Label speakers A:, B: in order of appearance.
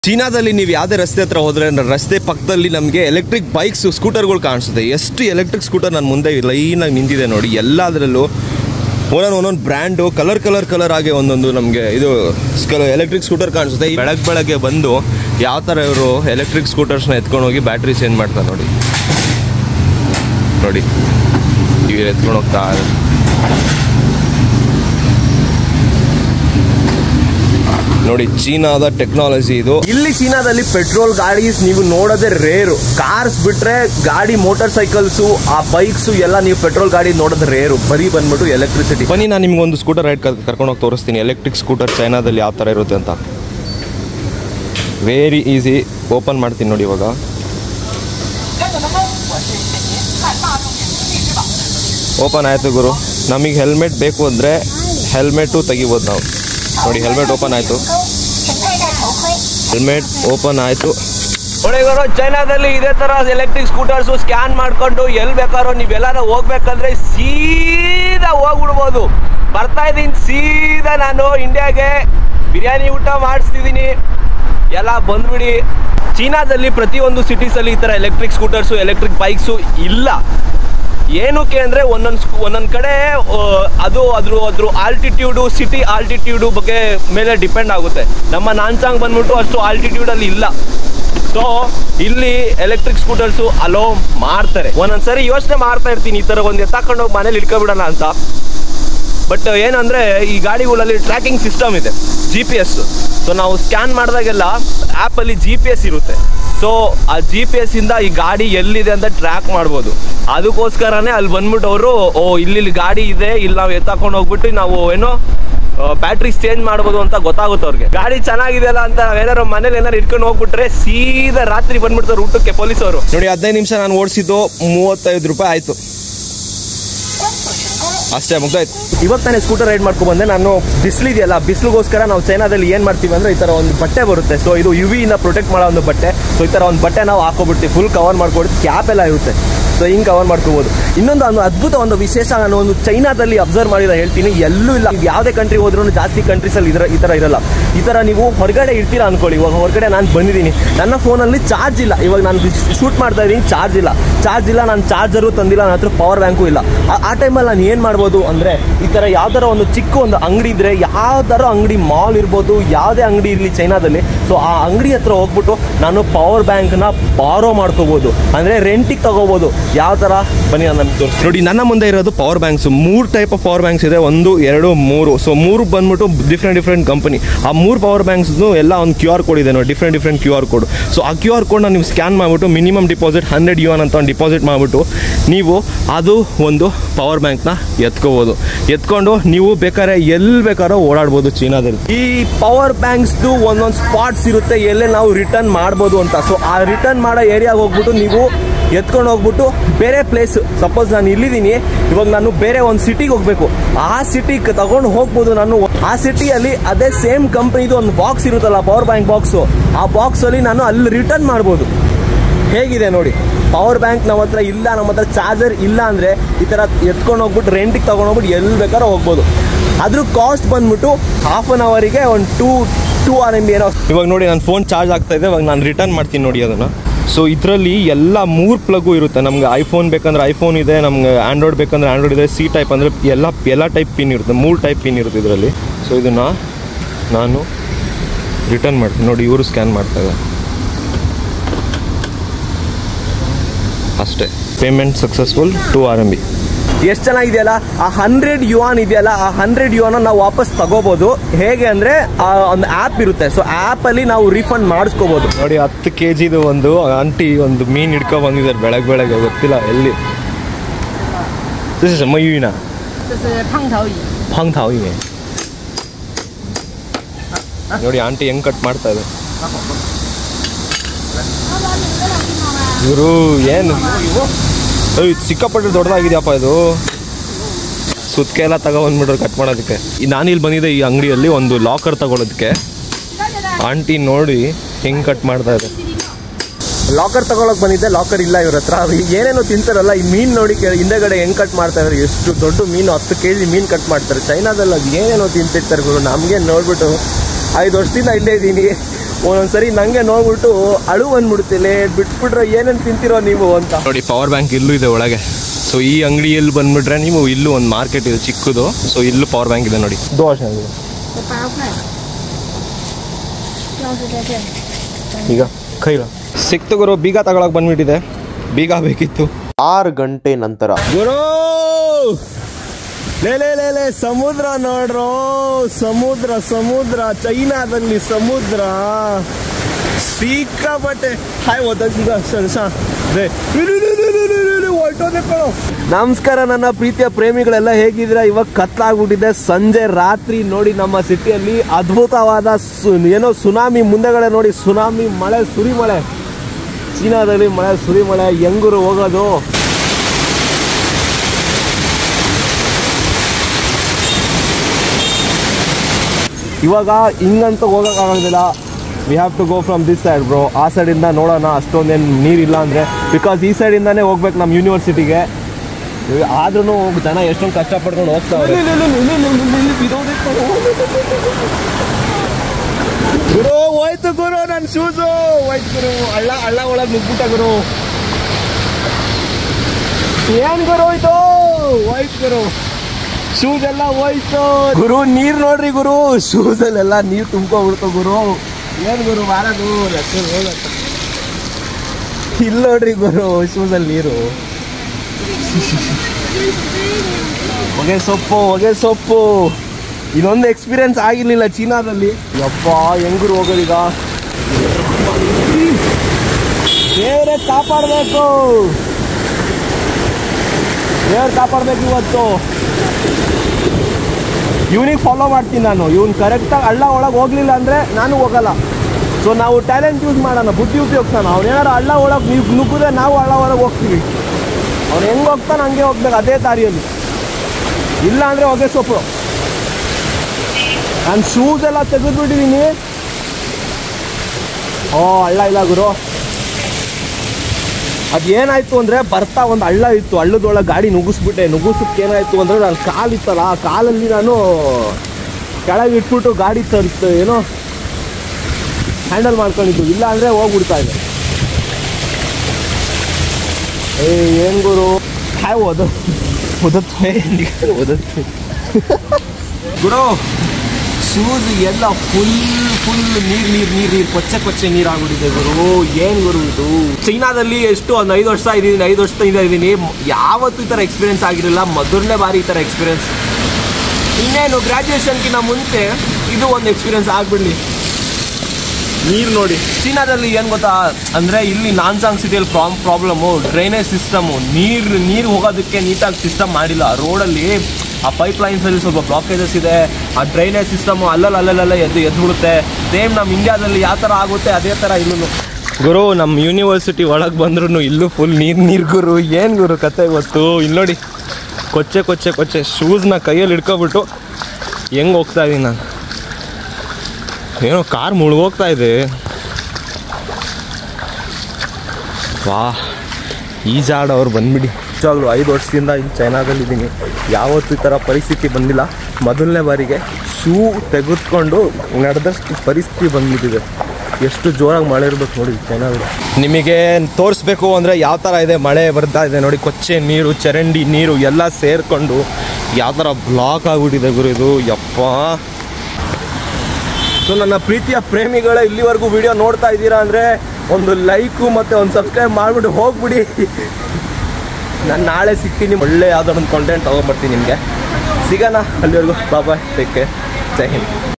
A: ಚೀನಾದಲ್ಲಿ ನೀವು ಯಾವುದೇ ರಸ್ತೆ ಹತ್ರ ಹೋದ್ರೆ ನ- ರಸ್ತೆ ಪಕ್ಕದಲ್ಲಿ ನಮಗೆ ಎಲೆಕ್ಟ್ರಿಕ್ ಬೈಕ್ಸ್ ಸ್ಕೂಟರ್ಗಳು ಕಾಣಿಸುತ್ತೆ ಎಷ್ಟು ಎಲೆಕ್ಟ್ರಿಕ್ ಸ್ಕೂಟರ್ ನನ್ನ ಮುಂದೆ ಲೈನಾಗಿ ನಿಂತಿದೆ ನೋಡಿ ಎಲ್ಲದರಲ್ಲೂ ಒಂದೊಂದು ಒಂದೊಂದು ಬ್ರ್ಯಾಂಡು ಕಲರ್ ಕಲರ್ ಕಲರ್ ಆಗಿ ಒಂದೊಂದು ನಮಗೆ ಇದು ಎಲೆಕ್ಟ್ರಿಕ್ ಸ್ಕೂಟರ್ ಕಾಣಿಸುತ್ತೆ ಈ ಬೆಳಗ್ಗೆ ಬೆಳಗ್ಗೆ ಬಂದು ಯಾವ ಥರ ಇವರು ಎಲೆಕ್ಟ್ರಿಕ್ ಸ್ಕೂಟರ್ಸ್ನ ಎತ್ಕೊಂಡು ಹೋಗಿ ಬ್ಯಾಟ್ರಿ ಚೇಂಜ್ ಮಾಡ್ತಾರೆ ನೋಡಿ ನೋಡಿ ಇವ್ರು ಎತ್ಕೊಂಡು ಹೋಗ್ತಾ ನೋಡಿ ಚೀನಾದ ಟೆಕ್ನಾಲಜಿ ಇದು ಇಲ್ಲಿ ಚೀನಾದಲ್ಲಿ ಪೆಟ್ರೋಲ್ ಗಾಡೀಸ್ ನೀವು ನೋಡೋದೇ ರೇರು ಕಾರ್ಸ್ ಬಿಟ್ರೆ ಗಾಡಿ ಮೋಟಾರ್ ಸೈಕಲ್ಸು ಆ ಬೈಕ್ಸು ಎಲ್ಲ ನೀವು ಪೆಟ್ರೋಲ್ ಗಾಡಿ ನೋಡೋದು ರೇರು ಬರೀ ಬಂದ್ಬಿಟ್ಟು ಎಲೆಕ್ಟ್ರಿಸಿಟಿ ಬನ್ನಿ ನಾನು ನಿಮ್ಗೆ ಒಂದು ಸ್ಕೂಟರ್ ರೈಡ್ ಕರ್ಕೊಂಡು ಹೋಗಿ ತೋರಿಸ್ತೀನಿ ಎಲೆಕ್ಟ್ರಿಕ್ ಸ್ಕೂಟರ್ ಚೈನಾದಲ್ಲಿ ಯಾವ ಥರ ಇರುತ್ತೆ ಅಂತ ವೆರಿ ಈಸಿ ಓಪನ್ ಮಾಡ್ತೀನಿ ನೋಡಿ ಇವಾಗ
B: 跟着他们，我是沈宁，看大众点评荔枝网。
A: ಓಪನ್ ಆಯಿತು ಗುರು ನಮಗೆ ಹೆಲ್ಮೆಟ್ ಬೇಕು ಅಂದರೆ ಹೆಲ್ಮೆಟು ತೆಗಿಬೋದು ನಾವು ನೋಡಿ ಹೆಲ್ಮೆಟ್ ಓಪನ್ ಆಯಿತು
B: 请佩戴头盔。
A: ಹೆಲ್ಮೆಟ್ ಓಪನ್ ಆಯಿತು ಹೊಡೆಗರು ಚೈನಾದಲ್ಲಿ ಇದೇ ಥರ ಎಲೆಕ್ಟ್ರಿಕ್ ಸ್ಕೂಟರ್ಸು ಸ್ಕ್ಯಾನ್ ಮಾಡ್ಕೊಂಡು ಎಲ್ಲಿ ಬೇಕಾದ್ರೂ ನೀವೆಲ್ಲಾರ ಹೋಗ್ಬೇಕಂದ್ರೆ ಸೀದಾ ಹೋಗ್ಬಿಡ್ಬೋದು ಬರ್ತಾ ಇದ್ದೀನಿ ಸೀದಾ ನಾನು ಇಂಡಿಯಾಗೆ ಬಿರಿಯಾನಿ ಊಟ ಮಾಡಿಸ್ತಿದ್ದೀನಿ ಎಲ್ಲ ಬಂದ್ಬಿಡಿ ಚೀನಾದಲ್ಲಿ ಪ್ರತಿಯೊಂದು ಸಿಟೀಸಲ್ಲಿ ಈ ಥರ ಎಲೆಕ್ಟ್ರಿಕ್ ಸ್ಕೂಟರ್ಸು ಎಲೆಕ್ಟ್ರಿಕ್ ಬೈಕ್ಸು ಇಲ್ಲ ಏನಕ್ಕೆ ಅಂದರೆ ಒಂದೊಂದು ಒಂದೊಂದು ಕಡೆ ಆ, ಅದು ಅದ್ರ ಅದ್ರ ಆಲ್ಟಿಟ್ಯೂಡು ಸಿಟಿ ಆಲ್ಟಿಟ್ಯೂಡು ಬಗ್ಗೆ ಮೇಲೆ ಡಿಪೆಂಡ್ ಆಗುತ್ತೆ ನಮ್ಮ ನಾನ್ಚಾಂಗ್ ಬಂದ್ಬಿಟ್ಟು ಅಷ್ಟು ಆಲ್ಟಿಟ್ಯೂಡಲ್ಲಿ ಇಲ್ಲ ಸೊ ಇಲ್ಲಿ ಎಲೆಕ್ಟ್ರಿಕ್ ಸ್ಕೂಟರ್ಸು ಅಲೋ ಮಾಡ್ತಾರೆ ಒಂದೊಂದು ಸರಿ ಯೋಚನೆ ಮಾಡ್ತಾ ಇರ್ತೀನಿ ಈ ಥರ ಒಂದು ಎತ್ತಾಕೊಂಡು ಹೋಗಿ ಮನೇಲಿ ಇಟ್ಕೊಬಿಡೋಣ ಅಂತ ಬಟ್ ಏನಂದರೆ ಈ ಗಾಡಿಗಳಲ್ಲಿ ಟ್ರ್ಯಾಕಿಂಗ್ ಸಿಸ್ಟಮ್ ಇದೆ ಜಿ ಪಿ ಎಸ್ ಸೊ ನಾವು ಸ್ಕ್ಯಾನ್ ಮಾಡಿದಾಗೆಲ್ಲ ಆ್ಯಪಲ್ಲಿ ಜಿ ಪಿ ಎಸ್ ಇರುತ್ತೆ ಸೊ ಆ ಜಿ ಪಿ ಎಸ್ ಇಂದ ಈ ಗಾಡಿ ಎಲ್ಲಿದೆ ಅಂತ ಟ್ರ್ಯಾಕ್ ಮಾಡ್ಬೋದು ಅದಕ್ಕೋಸ್ಕರನೇ ಅಲ್ಲಿ ಬಂದ್ಬಿಟ್ಟು ಅವರು ಓ ಇಲ್ಲಿ ಗಾಡಿ ಇದೆ ಇಲ್ಲಿ ನಾವು ಎತ್ತಾಕೊಂಡು ಹೋಗ್ಬಿಟ್ಟು ನಾವು ಏನೋ ಬ್ಯಾಟ್ರೀಸ್ ಚೇಂಜ್ ಮಾಡ್ಬೋದು ಅಂತ ಗೊತ್ತಾಗುತ್ತೆ ಅವ್ರಿಗೆ ಗಾಡಿ ಚೆನ್ನಾಗಿದೆಯಲ್ಲ ಅಂತ ಏನಾರು ಮನೇಲಿ ಏನಾರು ಇಟ್ಕೊಂಡು ಹೋಗ್ಬಿಟ್ರೆ ಸೀದಾ ರಾತ್ರಿ ಬಂದ್ಬಿಡ್ತಾರೆ ಊಟಕ್ಕೆ ಪೊಲೀಸ್ ಅವರು ನೋಡಿ ಹದಿನೈದು ನಿಮಿಷ ನಾನು ಓಡಿಸಿದ್ದು ಮೂವತ್ತೈದು ರೂಪಾಯಿ ಆಯಿತು
B: 关锁成功。
A: ಅಷ್ಟೇ ಮುಗ್ದಾಯ್ತು ಇವಾಗ ತಾನೇ ಸ್ಕೂಟರ್ ರೈಡ್ ಮಾಡ್ಕೊ ಬಂದೆ ನಾನು ಬಿಸಿಲಿದೆಯಲ್ಲ ಬಿಸಿಲಿಗೋಸ್ಕರ ನಾವು ಚೈನಾದಲ್ಲಿ ಏನು ಮಾಡ್ತೀವಿ ಅಂದರೆ ಈ ಥರ ಒಂದು ಬಟ್ಟೆ ಬರುತ್ತೆ ಸೊ ಇದು ಯು ವಿಯಿಂದ ಪ್ರೊಟೆಕ್ಟ್ ಮಾಡೋ ಒಂದು ಬಟ್ಟೆ ಸೊ ಈ ಥರ ಒಂದು ಬಟ್ಟೆ ನಾವು ಹಾಕೋಬಿಡ್ತೀವಿ ಫುಲ್ ಕವರ್ ಮಾಡ್ಕೊಡ್ತೀವಿ ಕ್ಯಾಪ್ ಎಲ್ಲ ಇರುತ್ತೆ ಸೊ ಹಿಂಗೆ ಕವರ್ ಮಾಡ್ಕೋಬೋದು ಇನ್ನೊಂದು ಒಂದು ಅದ್ಭುತ ಒಂದು ವಿಶೇಷ ನಾನು ಒಂದು ಚೈನಾದಲ್ಲಿ ಅಬ್ಸರ್ವ್ ಮಾಡಿದ ಹೇಳ್ತೀನಿ ಎಲ್ಲೂ ಇಲ್ಲ ನೀವು ಯಾವುದೇ ಕಂಟ್ರಿ ಹೋದ್ರೂ ಜಾಸ್ತಿ ಕಂಟ್ರೀಸಲ್ಲಿ ಇದರ ಈ ಥರ ಇರಲ್ಲ ಈ ಥರ ನೀವು ಹೊರಗಡೆ ಇರ್ತೀರಾ ಅನ್ಕೊಳ್ಳಿ ಇವಾಗ ಹೊರಗಡೆ ನಾನು ಬಂದಿದ್ದೀನಿ ನನ್ನ ಫೋನಲ್ಲಿ ಚಾರ್ಜ್ ಇಲ್ಲ ಇವಾಗ ನಾನು ಶೂಟ್ ಮಾಡ್ತಾ ಇದ್ದೀನಿ ಚಾರ್ಜ್ ಇಲ್ಲ ಚಾರ್ಜ್ ಇಲ್ಲ ನಾನು ಚಾರ್ಜರು ತಂದಿಲ್ಲ ನನ್ನ ಹತ್ರ ಪವರ್ ಬ್ಯಾಂಕು ಇಲ್ಲ ಆ- ಆ ಟೈಮಲ್ಲಿ ನಾನು ಏನು ಮಾಡ್ಬೋದು ಅಂದರೆ ಈ ಥರ ಯಾವ್ದಾರ ಒಂದು ಚಿಕ್ಕ ಒಂದು ಅಂಗಡಿ ಇದ್ರೆ ಯಾವ್ದಾರ ಅಂಗಡಿ ಮಾಲ್ ಇರ್ಬೋದು ಯಾವುದೇ ಅಂಗಡಿ ಇರಲಿ ಚೈನಾದಲ್ಲಿ ಸೊ ಆ ಅಂಗಡಿ ಹತ್ರ ಹೋಗ್ಬಿಟ್ಟು ನಾನು ಪವರ್ ಬ್ಯಾಂಕ್ನ ಬಾರೋ ಮಾಡ್ಕೋಬೋದು ಅಂದರೆ ರೆಂಟಿಗೆ ತಗೋಬೋದು ಯಾವ ಥರ ಬನ್ನಿ ನಾನು ನಮ್ಗೆ ತೋರಿಸಿ ನೋಡಿ ನನ್ನ ಮುಂದೆ ಇರೋದು ಪವರ್ ಬ್ಯಾಂಕ್ಸ್ ಮೂರು ಟೈಪ್ ಆಫ್ ಪವರ್ ಬ್ಯಾಂಕ್ಸ್ ಇದೆ ಒಂದು ಎರಡು ಮೂರು ಸೊ ಮೂರು ಬಂದ್ಬಿಟ್ಟು ಡಿಫ್ರೆಂಟ್ ಡಿಫ್ರೆಂಟ್ ಕಂಪನಿ ಆ ಮೂರು ಪವರ್ ಬ್ಯಾಂಕ್ಸ್ನು ಎಲ್ಲ ಒಂದು ಕ್ಯೂ ಆರ್ ಕೋಡ್ ಇದೆ ನೋಡಿ different different Q R code so ಆ ಕ್ಯೂ ಆರ್ ಕೋಡ್ನ ನೀವು ಸ್ಕ್ಯಾನ್ ಮಾಡಿಬಿಟ್ಟು ಮಿನಿಮಮ್ ಡಿಪಾಸಿಟ್ ಹಂಡ್ರೆಡ್ ಯುವನ್ ಅಂತ ಒಂದು ಡಿಪಾಸಿಟ್ ಮಾಡಿಬಿಟ್ಟು ನೀವು ಅದು ಒಂದು ಪವರ್ ಬ್ಯಾಂಕ್ನ ಎತ್ಕೋಬೋದು ಎತ್ಕೊಂಡು ನೀವು ಬೇಕಾದ್ರೆ ಎಲ್ಲಿ ಬೇಕಾದ್ರೂ ಓಡಾಡ್ಬೋದು ಚೀನಾದಲ್ಲಿ ಈ ಪವರ್ ಬ್ಯಾಂಕ್ಸ್ದು ಒಂದೊಂದು ಸ್ಪಾಟ್ಸ್ ಇರುತ್ತೆ ಎಲ್ಲೇ ನಾವು ರಿಟರ್ನ್ ಮಾಡ್ಬೋದು ಅಂತ ಸೊ ಆ ರಿಟರ್ನ್ ಮಾಡೋ ಏರಿಯಾಗೆ ಹೋಗ್ಬಿಟ್ಟು ನೀವು ಎತ್ಕೊಂಡು ಹೋಗ್ಬಿಟ್ಟು ಬೇರೆ ಪ್ಲೇಸ್ ಸಪೋಸ್ ನಾನು ಇಲ್ಲಿದ್ದೀನಿ ಇವಾಗ ನಾನು ಬೇರೆ ಒಂದು ಸಿಟಿಗೆ ಹೋಗ್ಬೇಕು ಆ ಸಿಟಿಗೆ ತಗೊಂಡು ಹೋಗ್ಬೋದು ನಾನು ಆ ಸಿಟಿಯಲ್ಲಿ ಅದೇ ಸೇಮ್ ಕಂಪ್ನಿದು ಒಂದು ಬಾಕ್ಸ್ ಇರುತ್ತಲ್ಲ ಪವರ್ ಬ್ಯಾಂಕ್ ಬಾಕ್ಸು ಆ ಬಾಕ್ಸಲ್ಲಿ ನಾನು ಅಲ್ಲಿ ರಿಟರ್ನ್ ಮಾಡ್ಬೋದು ಹೇಗಿದೆ ನೋಡಿ ಪವರ್ ಬ್ಯಾಂಕ್ ನಮ್ಮ ಹತ್ರ ಇಲ್ಲ ನಮ್ಮ ಹತ್ರ ಚಾರ್ಜರ್ ಇಲ್ಲ ಅಂದರೆ ಈ ಥರ ಎತ್ಕೊಂಡು ಹೋಗ್ಬಿಟ್ಟು ರೆಂಟಿಗೆ ತೊಗೊಂಡು ಹೋಗ್ಬಿಟ್ಟು ಎಲ್ಲಿ ಬೇಕಾದ್ರೂ ಹೋಗ್ಬೋದು ಅದ್ರ ಕಾಸ್ಟ್ ಬಂದ್ಬಿಟ್ಟು ಹಾಫ್ ಅನ್ ಅವರಿಗೆ ಒಂದು two two R M B ಏನೋ ಇವಾಗ ನೋಡಿ ನನ್ನ ಫೋನ್ ಚಾರ್ಜ್ ಆಗ್ತಾ ಇದೆ ಇವಾಗ ನಾನು ರಿಟರ್ನ್ ಮಾಡ್ತೀನಿ ನೋಡಿ ಅದನ್ನು ಸೊ ಇದರಲ್ಲಿ ಎಲ್ಲ ಮೂರು ಪ್ಲಗ್ಗು ಇರುತ್ತೆ ನಮ್ಗೆ ಐಫೋನ್ ಬೇಕಂದ್ರೆ ಐಫೋನ್ ಇದೆ ನಮ್ಗೆ ಆ್ಯಂಡ್ರಾಯ್ಡ್ ಬೇಕಂದ್ರೆ ಆ್ಯಂಡ್ರಾಯ್ಡ್ ಇದೆ ಸಿ ಟೈಪ್ ಅಂದರೆ ಎಲ್ಲ ಎಲ್ಲ ಟೈಪ್ ಪಿನ್ ಇರುತ್ತೆ ಮೂರು ಟೈಪ್ ಪಿನ್ ಇರುತ್ತೆ ಇದರಲ್ಲಿ ಸೊ ಇದನ್ನು ನಾನು ರಿಟರ್ನ್ ಮಾಡ್ತೀನಿ ನೋಡಿ ಇವರು ಸ್ಕ್ಯಾನ್ ಮಾಡ್ತಾ ಇದ್ದಾರೆ ಅಷ್ಟೇ payment successful two R M B ಎಷ್ಟು ಚೆನ್ನಾಗಿದೆಯಲ್ಲ ಆ ಹಂಡ್ರೆಡ್ ಯುವಾನ್ ಇದೆಯಲ್ಲ ಆ ಹಂಡ್ರೆಡ್ ಯುವಾನ ನಾವು ವಾಪಸ್ ತಗೋಬಹುದು ಹೇಗೆ ಅಂದ್ರೆ ಆ ಒಂದು ಆ್ಯಪ್ ಇರುತ್ತೆ ಸೊ ಆ್ಯಪಲ್ಲಿ ನಾವು ರೀಫಂಡ್ ಮಾಡಿಸ್ಕೋಬಹುದು ನೋಡಿ ಹತ್ತು ಕೆ ಜಿದು ಒಂದು ಆಂಟಿ ಒಂದು ಮೀನು ಹಿಡ್ಕೊ ಬಂದಿದ್ದಾರೆ ಬೆಳಗ್ಗೆ ಬೆಳಗ್ಗೆ ಗೊತ್ತಿಲ್ಲ ಎಲ್ಲಿ ಮಯೂವಿನ
C: 这是胖头鱼，
A: ಫಂಗ್ ತಾವಿಗೆ ನೋಡಿ ಆಂಟಿ ಹೆಂಗ್ ಕಟ್ ಮಾಡ್ತಾ ಇದೆ ಇವರು ಏನು ಏಯ್, ಇದು ಸಿಕ್ಕಾಪಟ್ಟೆ ದೊಡ್ಡದಾಗಿದೆಯಪ್ಪ ಇದು ಸುತ್ಕೆ ಎಲ್ಲ ತಗೊಬಂದ್ಬಿಟ್ರು ಕಟ್ ಮಾಡೋದಕ್ಕೆ ಈ ನಾನು ಇಲ್ಲಿ ಬಂದಿದ್ದೆ ಈ ಅಂಗಡಿಯಲ್ಲಿ ಒಂದು ಲಾಕರ್ ತಗೊಳ್ಳೋದಕ್ಕೆ ಆಂಟಿ ನೋಡಿ ಹೆಂಗ್ ಕಟ್ ಮಾಡ್ತಾ ಇದೆ ಲಾಕರ್ ತಗೊಳಕ್ ಬಂದಿದ್ದೆ ಲಾಕರ್ ಇಲ್ಲ ಇವ್ರ ಹತ್ರ ಅವ್ರು ಏನೇನೋ ತಿಂತಾರಲ್ಲ ಈ ಮೀನ್ ನೋಡಿ ಕೆ- ಹಿಂದೆಗಡೆ ಹೆಂಗ್ ಕಟ್ ಮಾಡ್ತಾ ಇದಾರೆ ಎಷ್ಟು ದೊಡ್ಡ ಮೀನು ಹತ್ತು ಕೆ ಜಿ ಮೀನ್ ಕಟ್ ಮಾಡ್ತಾರೆ ಚೈನಾದಲ್ಲಿ ಅದು ಏನೇನೋ ತಿಂತಿರ್ತಾರೆ ಗುರು ನಮ್ಗೆ ನೋಡ್ಬಿಟ್ಟು ಐದು ವರ್ಷದಿಂದ ಇಲ್ಲೇ ಇದ್ದೀನಿ ಒಂದೊಂದ್ಸರಿ ನಂಗೆ ನೋಡ್ಬಿಟ್ಟು ಅಳು ಬಂದ್ಬಿಡ್ತಿಲ್ಲ ಬಿಟ್ಬಿಟ್ರೆ ಏನೇನು ತಿಂತಿರೋ ನೀವು ಅಂತ ನೋಡಿ ಪವರ್ ಬ್ಯಾಂಕ್ ಇಲ್ಲೂ ಇದೆ ಒಳಗೆ ಸೊ ಈ ಅಂಗಡಿಯಲ್ಲಿ ಬಂದ್ಬಿಟ್ರೆ ನೀವು ಇಲ್ಲೂ ಒಂದು ಮಾರ್ಕೆಟ್ ಇದೆ ಚಿಕ್ಕದು ಸೊ ಇಲ್ಲೂ ಪವರ್ ಬ್ಯಾಂಕ್ ಇದೆ ನೋಡಿ ದೋಷ
C: 这八块，钥匙在这里。
A: ಈಗ ಕೈಲ ಸಿಕ್ತು ಗುರು ಬೀಗ ತಗೊಳಕ್ ಬಂದ್ಬಿಟ್ಟಿದೆ ಬೀಗ ಬೇಕಿತ್ತು
D: ಆರು ಗಂಟೆ ನಂತರ
A: ಗುರು ಲೇ ಲೇ ಲೇ ಲೇ ಸಮುದ್ರ ನೋಡ್ರೋ ಸಮುದ್ರ ಸಮುದ್ರ ಚೈನಾದಲ್ಲಿ ಸಮುದ್ರ ಸಿಕ್ಕಾಪಟ್ಟೆ ಹಾಯ್ ಓದೀಗ ನಮಸ್ಕಾರ ನನ್ನ ಪ್ರೀತಿಯ ಪ್ರೇಮಿಗಳೆಲ್ಲ ಹೇಗಿದ್ದೀರಾ ಇವಾಗ ಕತ್ಲಾಗ್ಬಿಟ್ಟಿದೆ ಸಂಜೆ ರಾತ್ರಿ ನೋಡಿ ನಮ್ಮ ಸಿಟಿಯಲ್ಲಿ ಅದ್ಭುತವಾದ ಸು- ಏನೋ ಸುನಾಮಿ ಮುಂದೆಗಡೆ ನೋಡಿ ಸುನಾಮಿ ಮಳೆ ಸುರಿಮಳೆ ಚೀನಾದಲ್ಲಿ ಮಳೆ ಸುರಿಮಳೆ ಹೆಂಗುರು ಹೋಗೋದು ಇವಾಗ ಹಿಂಗಂತ ಹೋಗೋಕ್ಕಾಗೋದಿಲ್ಲ we have to go from this side bro ಆ ಸೈಡಿಂದ ನೋಡೋಣ ಅಷ್ಟೊಂದೇನು ನೀರಿಲ್ಲ ಅಂದರೆ ಬಿಕಾಸ್ ಈ ಸೈಡಿಂದಾನೇ ಹೋಗ್ಬೇಕು ನಮ್ಮ ಯೂನಿವರ್ಸಿಟಿಗೆ ಆದ್ರೂ ಜನ ಎಷ್ಟೊಂದು ಕಷ್ಟಪಡ್ಕೊಂಡು ಹೋಗ್ತಾವ್ರೆ ಗುರು ಹೋಯ್ತು ಗುರು ನನ್ನ ಶೂಸು ಹೋಯ್ತು ಗುರು ಹಳ್ಳ ಹಳ್ಳ ಒಳಗೆ ನುಗ್ಬಿಟ್ಟ ಗುರು ಏನ್ ಗುರು ಹೋಯ್ತು ಹೋಯ್ತು ಗುರು ಶೂಸ್ ಎಲ್ಲ ಹೋಯ್ತು ಗುರು ನೀರ್ ನೋಡ್ರಿ ಗುರು ಶೂಸ್ ಅಲ್ಲೆಲ್ಲ ನೀರ್ ತುಂಬ್ಕೊಬಿಡ್ತು ಗುರು ಏನ್ ಗುರು ಮಾಡೋದು ರಸ್ತೆ ಹೋಗತ್ತ ಇಲ್ಲಿ ನೋಡ್ರಿ ಗುರು ಶೂಸ್ ಅಲ್ಲಿ ನೀರು ಹೊಗೆ ಸೊಪ್ಪು ಹೊಗೆ ಸೊಪ್ಪು ಇದೊಂದು ಎಕ್ಸ್ಪೀರಿಯನ್ಸ್ ಆಗಿರ್ಲಿಲ್ಲ ಚೀನಾದಲ್ಲಿ ಯಪ್ಪ ಹೆಂಗುರು ಹೋಗೋದೀಗ ಬೇರೆ ಕಾಪಾಡಬೇಕು ದೇವ್ರು ಕಾಪಾಡ್ಬೇಕು ಇವತ್ತು ಇವನಿಗೆ ಫಾಲೋ ಮಾಡ್ತೀನಿ ನಾನು ಇವ್ನು ಕರೆಕ್ಟಾಗಿ ಹಳ್ಳ ಒಳಗೆ ಹೋಗ್ಲಿಲ್ಲ ಅಂದರೆ ನಾನು ಹೋಗಲ್ಲ ಸೊ ನಾವು ಟ್ಯಾಲೆಂಟ್ ಯೂಸ್ ಮಾಡೋಣ ಬುದ್ಧಿ ಉಪಯೋಗಿಸೋಣ ಅವ್ನೇನಾರು ಹಳ್ಳ ಒಳಗೆ ನೀವು ನುಗ್ಗಿದ್ರೆ ನಾವು ಹಳ್ಳ ಒಳಗೆ ಹೋಗ್ತೀವಿ ಅವ್ನು ಹೆಂಗೆ ಹೋಗ್ತಾನೆ ಹಂಗೆ ಹೋಗ್ಬೇಕು ಅದೇ ದಾರಿಯಲ್ಲಿ ಇಲ್ಲ ಅಂದರೆ ಹೊಗೆ ಸೊಪ್ಪು ನಾನು ಶೂಸ್ ಎಲ್ಲ ತೆಗೆದ್ಬಿಟ್ಟಿದ್ದೀನಿ ಓ ಹಳ್ಳ ಇಲ್ಲ ಗುರು ಅದೇನಾಯ್ತು ಅಂದ್ರೆ ಬರ್ತಾ ಒಂದು ಹಳ್ಳ ಇತ್ತು ಹಳ್ಳದೊಳಗೆ ಗಾಡಿ ನುಗ್ಗಿಸ್ಬಿಟ್ಟೆ ನುಗ್ಗಿಸಕ್ಕೆ ಏನಾಯ್ತು ಅಂದ್ರೆ ನನ್ನ ಕಾಲು ಇತ್ತಲ್ಲ ಆ ಕಾಲಲ್ಲಿ ನಾನು ಕೆಳಗೆ ಇಟ್ಬಿಟ್ಟು ಗಾಡಿ ತರ್ತ ಏನೋ ಹ್ಯಾಂಡಲ್ ಮಾಡ್ಕೊಂಡಿದ್ದು ಇಲ್ಲ ಅಂದ್ರೆ ಹೋಗ್ಬಿಡ್ತಾ ಇದೆ ಏ ಏನ್ ಗುರು ಹಾಯ್ ಓದ ಓದತ್ವೆ ಓದತ್ವೆ ಗುರು ಶೂಸ್ ಎಲ್ಲ ಫುಲ್ ಫುಲ್ ನೀರ್ ನೀರ್ ನೀರ್ ನೀರ್ ಕೊಚ್ಚೆ ಕೊಚ್ಚೆ ನೀರ್ ಆಗ್ಬಿಟ್ಟಿದೆ ಗುರು ಏನ್ ಗುರು ಇದು ಚೈನಾದಲ್ಲಿ ಎಷ್ಟು ಒಂದು ಐದು ವರ್ಷ ಇದ್ದೀನಿ ಐದು ವರ್ಷದಿಂದ ಇದ್ದೀನಿ ಯಾವತ್ತೂ ಈ ಥರ ಎಕ್ಸ್ಪೀರಿಯನ್ಸ್ ಆಗಿರಲಿಲ್ಲ ಮೊದಲನೇ ಬಾರಿ ಈ ಥರ ಎಕ್ಸ್ಪೀರಿಯನ್ಸ್ ಇನ್ನೇನು ಗ್ರಾಜುಯೇಷನ್ಗಿಂತ ಮುಂಚೆ ಇದು ಒಂದು ಎಕ್ಸ್ಪೀರಿಯನ್ಸ್ ಆಗ್ಬಿಡ್ಲಿ ನೀರು ನೋಡಿ ಚೀನಾದಲ್ಲಿ ಏನು ಗೊತ್ತಾ ಅಂದರೆ ಇಲ್ಲಿ ನಾನ್ಸಾಂಗ್ ಸಿಟಿಯಲ್ಲಿ ಪ್ರಾಮ್ ಪ್ರಾಬ್ಲಮ್ಮು ಡ್ರೈನೇಜ್ ಸಿಸ್ಟಮು ನೀರು ನೀರು ಹೋಗೋದಕ್ಕೆ ನೀಟಾಗಿ ಸಿಸ್ಟಮ್ ಮಾಡಿಲ್ಲ ರೋಡಲ್ಲಿ ಆ ಪೈಪ್ ಲೈನ್ಸಲ್ಲಿ ಸ್ವಲ್ಪ ಬ್ಲಾಕೇಜಸ್ ಇದೆ ಆ ಡ್ರೈನೇಜ್ ಸಿಸ್ಟಮು ಅಲ್ಲಲ್ಲಿ ಅಲ್ಲಲ್ಲ ಎದ್ದು ಎದ್ದು ಬಿಡುತ್ತೆ ಸೇಮ್ ನಮ್ಮ ಇಂಡಿಯಾದಲ್ಲಿ ಯಾವ ಥರ ಆಗುತ್ತೆ ಅದೇ ಥರ ಇಲ್ಲೂ ಗುರು ನಮ್ಮ ಯೂನಿವರ್ಸಿಟಿ ಒಳಗೆ ಬಂದ್ರೂ ಇಲ್ಲೂ ಫುಲ್ ನೀರು ನೀರು ಗುರು ಏನು ಗುರು ಕತೆ ಇವತ್ತು ಇಲ್ಲಿ ನೋಡಿ ಕೊಚ್ಚೆ ಕೊಚ್ಚೆ ಕೊಚ್ಚೆ ಶೂಸ್ನ ಕೈಯಲ್ಲಿ ಹಿಡ್ಕೊಬಿಟ್ಟು ಹೆಂಗೆ ಹೋಗ್ತಾ ಇದ್ದೀನಿ ನಾನು ಏನೋ ಕಾರ್ ಮುಳುಗೋಗ್ತಾ ಇದೆ ವಾ ಈಜಾಡೋರು ಬಂದ್ಬಿಡಿ ನಿಜವಾಗ್ಲೂ ಐದು ವರ್ಷದಿಂದ ಇಲ್ಲಿ ಚೈನಾದಲ್ಲಿ ಇದ್ದೀನಿ ಯಾವತ್ತೂ ಈ ಥರ ಪರಿಸ್ಥಿತಿ ಬಂದಿಲ್ಲ ಮೊದಲನೇ ಬಾರಿಗೆ ಶೂ ತೆಗೆದುಕೊಂಡು ನಡೆದಷ್ಟು ಪರಿಸ್ಥಿತಿ ಬಂದ್ಬಿಟ್ಟಿದೆ ಎಷ್ಟು ಜೋರಾಗಿ ಮಳೆ ಇರ್ಬೇಕು ನೋಡಿ ಚೈನಾದಲ್ಲಿ ನಿಮಗೆ ತೋರಿಸ್ಬೇಕು ಅಂದರೆ ಯಾವ ಥರ ಇದೆ ಮಳೆ ಬರ್ತಾ ಇದೆ ನೋಡಿ ಕೊಚ್ಚೆ ನೀರು ಚರಂಡಿ ನೀರು ಎಲ್ಲ ಸೇರಿಕೊಂಡು ಯಾವ ಥರ ಬ್ಲಾಕ್ ಆಗಿಬಿಟ್ಟಿದೆ ಗುರು ಇದು ಯಪ್ಪ ಸೊ ನನ್ನ ಪ್ರೀತಿಯ ಪ್ರೇಮಿಗಳ ಇಲ್ಲಿವರೆಗೂ ವಿಡಿಯೋ ನೋಡ್ತಾ ಇದ್ದೀರಾ ಅಂದರೆ ಒಂದು ಲೈಕು ಮತ್ತು ಒಂದು ಸಬ್ಸ್ಕ್ರೈಬ್ ಮಾಡಿಬಿಟ್ಟು ಹೋಗ್ಬಿಡಿ ನಾನು ನಾಳೆ ಸಿಗ್ತೀನಿ ಒಳ್ಳೆ ಯಾವುದೋ ಒಂದು ಕಂಟೆಂಟ್ ತೊಗೊಂಬರ್ತೀನಿ ನಿಮಗೆ ಸಿಗೋಣ ಅಲ್ಲಿವರೆಗೂ bye bye take care Jai Hind